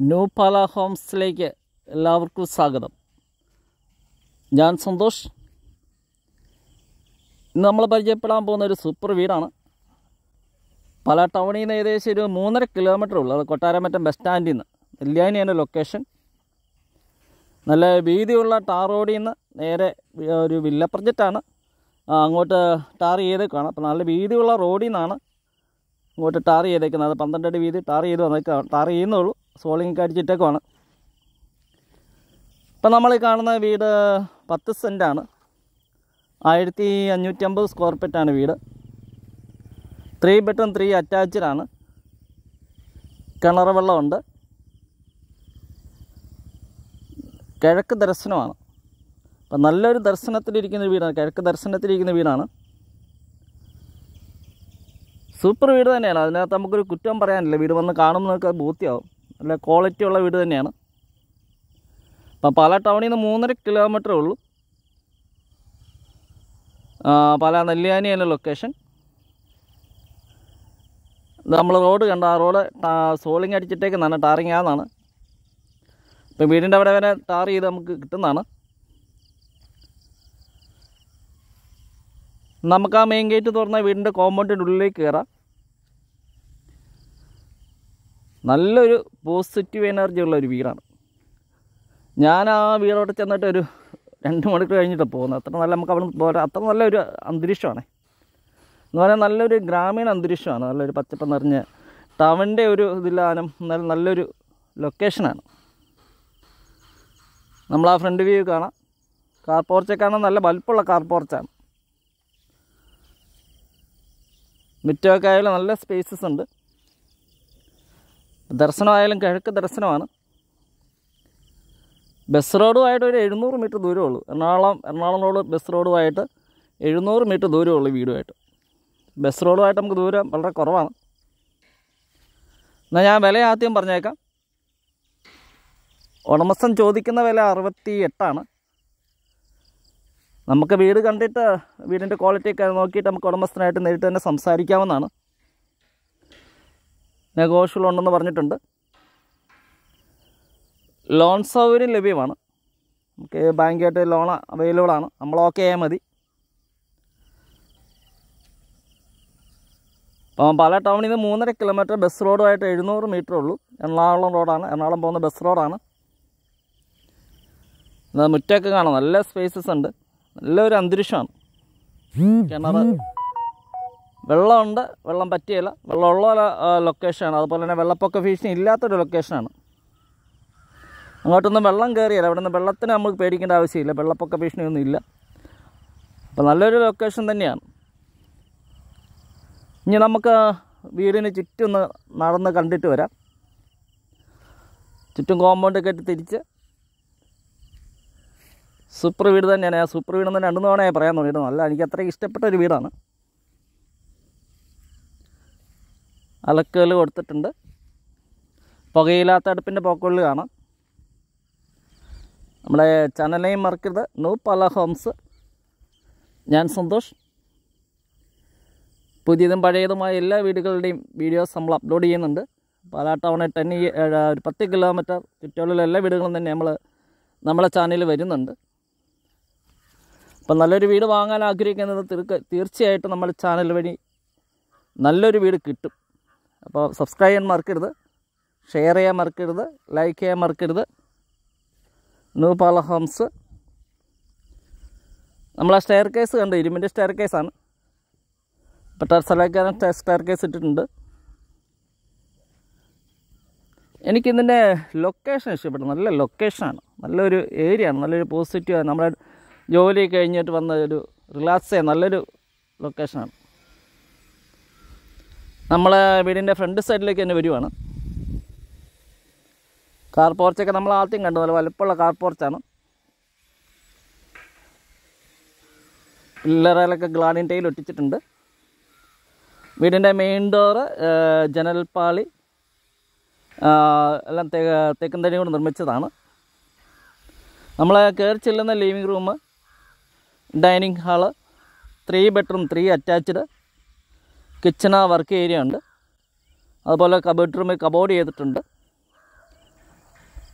new പാല ഹോംസിലേക്ക് എല്ലാവർക്കും സ്വാഗതം ഞാൻ സന്തോഷ് ഇന്ന് നമ്മൾ പരിചയപ്പെടാൻ പോകുന്ന ഒരു സൂപ്പർ വീടാണ് പല ടൗണിൽ നിന്ന് ഏകദേശം ഒരു മൂന്നര കിലോമീറ്റർ ഉള്ളൂ അത് കൊട്ടാരമറ്റം ബസ് സ്റ്റാൻഡിൽ നിന്ന് നെല്ലിയാനിയാണ് ലൊക്കേഷൻ നല്ല വീതിയുള്ള ടാർ റോഡിൽ നിന്ന് നേരെ ഒരു വില്ല പ്രൊജക്റ്റാണ് അങ്ങോട്ട് ടാർ ചെയ്തേക്കാണ് അപ്പോൾ നല്ല വീതിയുള്ള റോഡിൽ നിന്നാണ് ഇങ്ങോട്ട് ടാർ ചെയ്തേക്കുന്നത് അത് പന്ത്രണ്ട് അടി വീതി ടാർ ചെയ്ത് വന്നേക്കാണ് ടാർ ചെയ്യുന്നുള്ളൂ സോളിങ് അടിച്ചിട്ടേക്കുവാണ് ഇപ്പം നമ്മൾ ഈ കാണുന്ന വീട് പത്ത് സെൻറ്റാണ് ആയിരത്തി അഞ്ഞൂറ്റി അമ്പത് സ്ക്വയർ ഫീറ്റാണ് വീട് ത്രീ ബെഡ്റൂം ത്രീ അറ്റാച്ച്ഡാണ് കിണർ വെള്ളമുണ്ട് കിഴക്ക് ദർശനമാണ് അപ്പം നല്ലൊരു ദർശനത്തിലിരിക്കുന്ന വീടാണ് കിഴക്ക് ദർശനത്തിലിരിക്കുന്ന വീടാണ് സൂപ്പർ വീട് തന്നെയാണ് അതിനകത്ത് നമുക്കൊരു കുറ്റം പറയാനില്ല വീട് വന്ന് കാണുമ്പോൾ നമുക്ക് അത് ബോധ്യമാവും നല്ല ക്വാളിറ്റി ഉള്ള വീട് തന്നെയാണ് അപ്പം പല ടൗണിൽ നിന്ന് മൂന്നര കിലോമീറ്ററേ ഉള്ളൂ ആ, പല നെല്ലിയാനിയാണ് ലൊക്കേഷൻ നമ്മൾ റോഡ് കണ്ട ആ റോഡ് സോളിങ് അടിച്ചിട്ടേക്കുന്നതാണ് ടാറിങ് ആണെന്നാണ് ഇപ്പം വീടിൻ്റെ അവിടെ വരെ ടാർ ചെയ്ത് നമുക്ക് കിട്ടുന്നതാണ് നമുക്ക് ആ മെയിൻ ഗേറ്റ് തുറന്ന വീടിൻ്റെ കോമ്പൗണ്ടിൻ്റെ ഉള്ളിലേക്ക് കയറാം നല്ലൊരു പോസിറ്റീവ് എനർജി ഉള്ള ഒരു വീടാണ് ഞാൻ ആ വീടോട്ട് ചെന്നിട്ട് ഒരു രണ്ട് മണിക്കൂർ കഴിഞ്ഞിട്ടാണ് പോകുന്നത് അത്ര നല്ല നമുക്ക് അവിടെ പോരാ അത്ര നല്ലൊരു അന്തരീക്ഷമാണ് എന്ന് പറഞ്ഞാൽ നല്ലൊരു ഗ്രാമീണ അന്തരീക്ഷമാണ് നല്ലൊരു പച്ചപ്പ് നിറഞ്ഞ ടൗണിൻ്റെ ഒരു ഇതിലാനും നല്ല നല്ലൊരു ലൊക്കേഷനാണ് നമ്മൾ ആ ഫ്രണ്ട് വ്യൂ കാണാം കാർ പോർച്ചൊക്കെ കാണാൻ നല്ല വലുപ്പമുള്ള കാർ പോർച്ചാണ് മുറ്റമൊക്കെ ആയാലും നല്ല സ്പേസസ് ഉണ്ട് ദർശനമായാലും കിഴക്ക് ദർശനമാണ് ബസ് റോഡുമായിട്ട് ഒരു എഴുന്നൂറ് മീറ്റർ ദൂരമേ ഉള്ളൂ എറണാകുളം എറണാകുളം റോഡ് ബസ് റോഡുമായിട്ട് എഴുന്നൂറ് മീറ്റർ ദൂരമേ ഉള്ളൂ വീടുമായിട്ട് ബസ് റോഡുമായിട്ട് നമുക്ക് ദൂരം വളരെ കുറവാണ് എന്നാൽ ഞാൻ വില ആദ്യം പറഞ്ഞേക്കാം ഉടമസ്ഥൻ ചോദിക്കുന്ന വില അറുപത്തി എട്ടാണ് നമുക്ക് വീട് കണ്ടിട്ട് വീടിൻ്റെ ക്വാളിറ്റിയൊക്കെ നോക്കിയിട്ട് നമുക്ക് ഉടമസ്ഥനായിട്ട് നേരിട്ട് തന്നെ സംസാരിക്കാവുന്നതാണ് നെഗോഷ്യബിൾ ഉണ്ടെന്ന് പറഞ്ഞിട്ടുണ്ട് ലോൺ സൗകര്യം ലഭ്യമാണ് നമുക്ക് ബാങ്കായിട്ട് ലോൺ അവൈലബിൾ ആണ് നമ്മൾ ഓക്കെ ആയാൽ മതി അപ്പം പല ടൗണിൽ നിന്ന് മൂന്നര കിലോമീറ്റർ ബസ് റോഡുമായിട്ട് എഴുന്നൂറ് മീറ്റർ ഉള്ളൂ എറണാകുളം റോഡാണ് എറണാകുളം പോകുന്ന ബസ് റോഡാണ് എന്നാൽ മുറ്റമൊക്കെ കാണാം നല്ല സ്പേസസ് ഉണ്ട് നല്ലൊരു അന്തരീക്ഷമാണ് കിണർ വെള്ളമുണ്ട് വെള്ളം പറ്റിയില്ല വെള്ളമുള്ള ലൊക്കേഷനാണ് അതുപോലെ തന്നെ വെള്ളപ്പൊക്ക ഭീഷണി ഇല്ലാത്തൊരു ലൊക്കേഷനാണ് അങ്ങോട്ടൊന്നും വെള്ളം കയറിയല്ല അവിടെ നിന്ന് വെള്ളത്തിന് നമുക്ക് പേടിക്കേണ്ട ആവശ്യമില്ല വെള്ളപ്പൊക്ക ഭീഷണിയൊന്നും ഇല്ല അപ്പോൾ നല്ലൊരു ലൊക്കേഷൻ തന്നെയാണ് ഇനി നമുക്ക് വീടിന് ചുറ്റും ഒന്ന് നടന്ന് കണ്ടിട്ട് വരാം ചുറ്റും കോമ്പൗണ്ട് കെട്ടി തിരിച്ച് സൂപ്പർ വീട് തന്നെയാണ് ഞാൻ സൂപ്പർ വീടെന്ന് രണ്ടു തവണയായി പറയാൻ തുടങ്ങിയിട്ട് നല്ല എനിക്ക് അത്രയും ഇഷ്ടപ്പെട്ട ഒരു വീടാണ് അലക്കുകൾ കൊടുത്തിട്ടുണ്ട് പുകയില്ലാത്ത അടുപ്പിൻ്റെ പോക്കുള്ളിൽ കാണാം നമ്മുടെ ചാനലിനെയും മറക്കരുത് നൂ പല ഹോംസ് ഞാൻ സന്തോഷ് പുതിയതും പഴയതുമായ എല്ലാ വീടുകളുടെയും വീഡിയോസ് നമ്മൾ അപ്ലോഡ് ചെയ്യുന്നുണ്ട് പാലാ ടൗണിൽ ടെൻ ഒരു പത്ത് കിലോമീറ്റർ ചുറ്റുള്ള എല്ലാ വീടുകളും തന്നെ നമ്മൾ നമ്മളെ ചാനലിൽ വരുന്നുണ്ട് അപ്പം നല്ലൊരു വീട് വാങ്ങാൻ ആഗ്രഹിക്കുന്നത് തീർക്ക തീർച്ചയായിട്ടും നമ്മുടെ ചാനൽ വഴി നല്ലൊരു വീട് കിട്ടും അപ്പോൾ സബ്സ്ക്രൈബ് ചെയ്യാൻ മറക്കരുത് ഷെയർ ചെയ്യാൻ മറക്കരുത് ലൈക്ക് ചെയ്യാൻ മറക്കരുത് ന്യൂ പാല ഹോംസ് നമ്മൾ ആ സ്റ്റെയർ കേസ് കണ്ട് ഇരുമ്പിൻ്റെ സ്റ്റെയർ കേസാണ് ഇപ്പോൾ ടെറസലേക്കാരൻ സ്റ്റെയർ കേസ് ഇട്ടിട്ടുണ്ട് എനിക്കിതിൻ്റെ ലൊക്കേഷൻ ഇഷ്ടപ്പെട്ടു നല്ല ലൊക്കേഷനാണ് നല്ലൊരു ഏരിയയാണ് നല്ലൊരു പോസിറ്റീവ് നമ്മുടെ ജോലി കഴിഞ്ഞിട്ട് വന്ന ഒരു റിലാക്സ് ചെയ്യാൻ നല്ലൊരു ലൊക്കേഷനാണ് നമ്മൾ വീടിൻ്റെ ഫ്രണ്ട് സൈഡിലേക്ക് തന്നെ വരുവാണ് കാർ പോർച്ചൊക്കെ നമ്മൾ ആദ്യം കണ്ടു നല്ല വലുപ്പമുള്ള കാർ പോർച്ചാണ് പില്ലറയിലൊക്കെ ഗ്ലാഡിൻ ടൈൽ ഒട്ടിച്ചിട്ടുണ്ട് വീടിൻ്റെ മെയിൻ ഡോറ് ജനൽപ്പാളി ആ, എല്ലാം തേ തെക്കൻ തടി കൊണ്ട് നിർമ്മിച്ചതാണ് നമ്മൾ കയറി ചെല്ലുന്ന living room dining hall three bedroom three attached kitchen work area ഉണ്ട് അതുപോലെ ബെഡ്റൂമിൽ കബോർഡ് ചെയ്തിട്ടുണ്ട്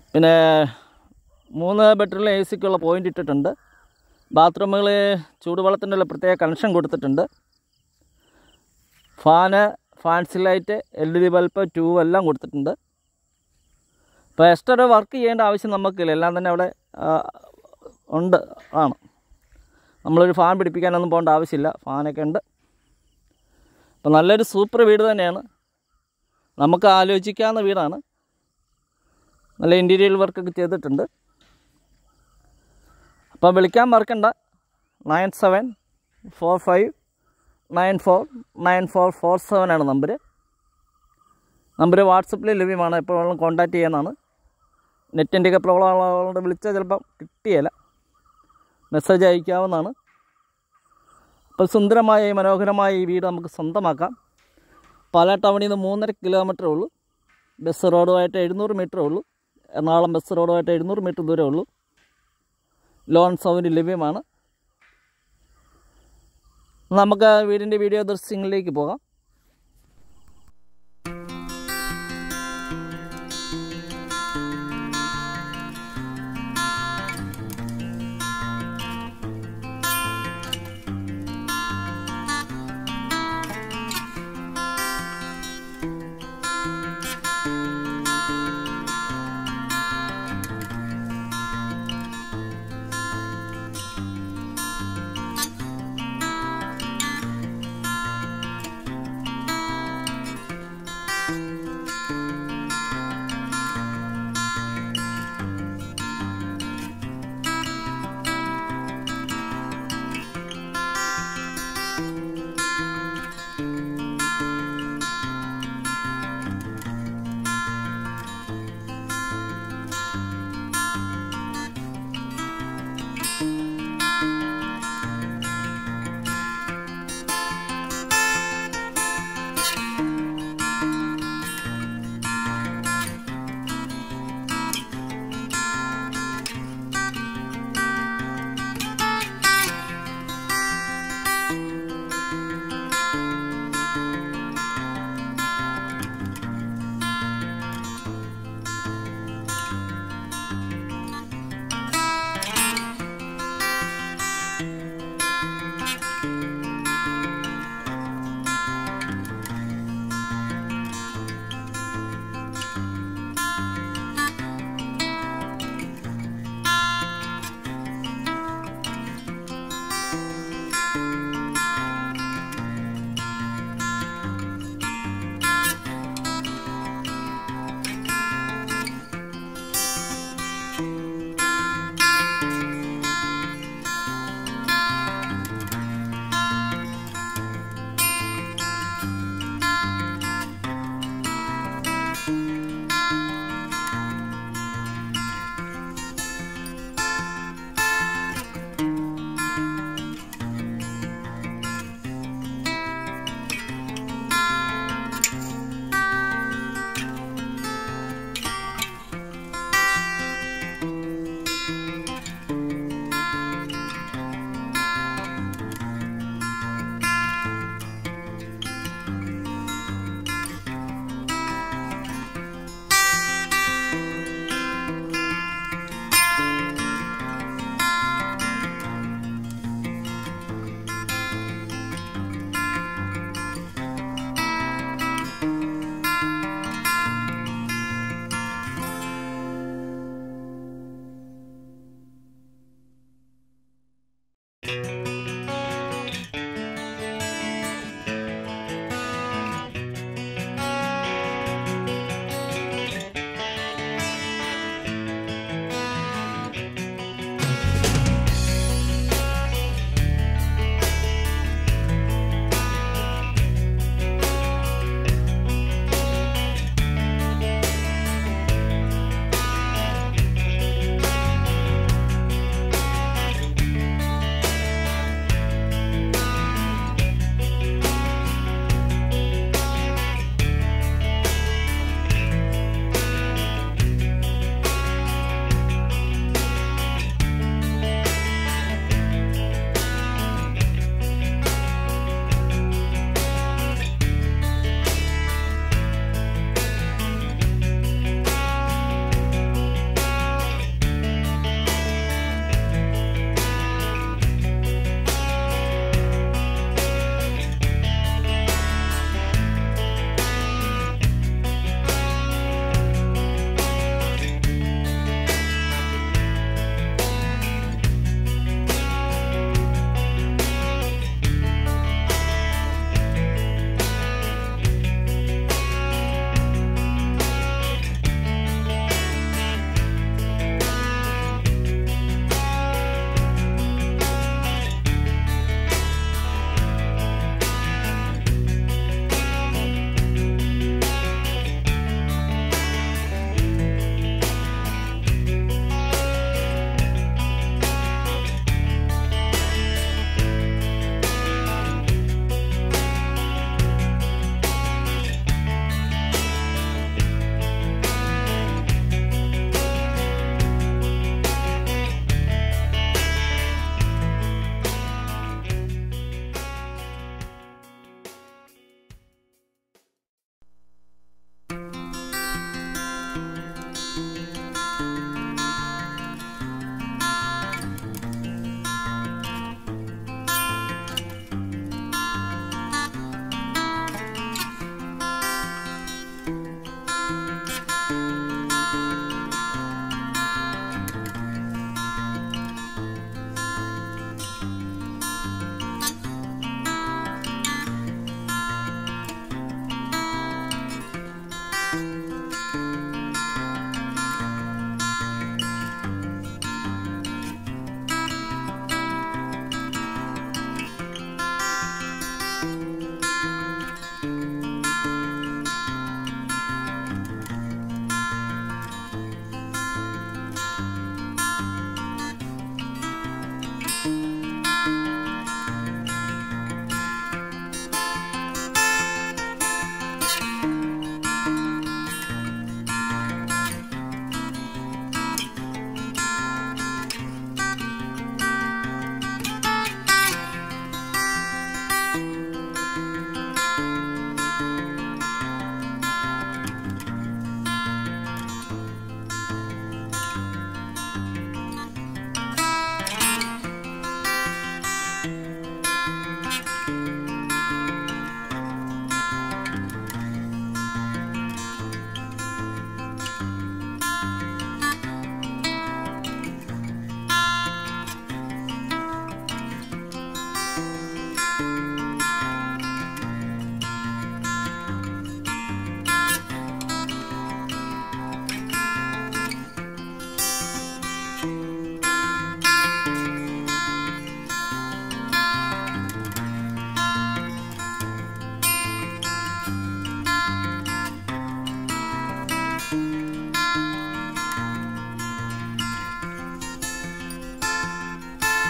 പിന്നെ മൂന്ന് ബെഡ്റൂമിൽ എ സിക്കുള്ള പോയിൻ്റ് ഇട്ടിട്ടുണ്ട് ബാത്റൂമുകൾ ചൂടുവെള്ളത്തിൻ്റെ പ്രത്യേക കണക്ഷൻ കൊടുത്തിട്ടുണ്ട് fan fancy light L E D bulb tube എല്ലാം കൊടുത്തിട്ടുണ്ട് ഇപ്പോൾ എക്സ്ട്രാ ഒരു വർക്ക് ചെയ്യേണ്ട ആവശ്യം നമുക്കില്ല എല്ലാം തന്നെ അവിടെ ആ, ഉണ്ട് ആണ് നമ്മളൊരു ഫാൻ പിടിപ്പിക്കാനൊന്നും പോകേണ്ട ആവശ്യമില്ല ഫാനൊക്കെ ഉണ്ട് അപ്പോൾ നല്ലൊരു സൂപ്പർ വീട് തന്നെയാണ് നമുക്ക് ആലോചിക്കാവുന്ന വീടാണ് നല്ല ഇൻറ്റീരിയൽ വർക്കൊക്കെ ചെയ്തിട്ടുണ്ട് അപ്പോൾ വിളിക്കാൻ മറക്കണ്ട nine seven four five nine four nine four four seven ആണ് നമ്പർ നമ്പർ വാട്സപ്പിൽ ലഭ്യമാണ് എപ്പോഴും കോൺടാക്റ്റ് ചെയ്യാനാണ് നെറ്റിൻ്റെയൊക്കെ പ്രോബ്ലം ഉള്ളതുകൊണ്ട് വിളിച്ചാൽ ചിലപ്പം കിട്ടിയല്ല മെസ്സേജ് അയക്കാവുന്നതാണ് അപ്പോൾ സുന്ദരമായ ഈ മനോഹരമായ ഈ വീട് നമുക്ക് സ്വന്തമാക്കാം പാലാ ടൗണിൽ നിന്ന് മൂന്നര കിലോമീറ്ററേ ഉള്ളൂ ബസ് റോഡുമായിട്ട് എഴുന്നൂറ് മീറ്ററേ ഉള്ളൂ എറണാകുളം ബസ് റോഡുമായിട്ട് എഴുന്നൂറ് മീറ്റർ ദൂരമേ ഉള്ളൂ ലോൺ സൗകര്യം ലഭ്യമാണ് നമുക്ക് വീടിൻ്റെ വീഡിയോ ദൃശ്യങ്ങളിലേക്ക് പോകാം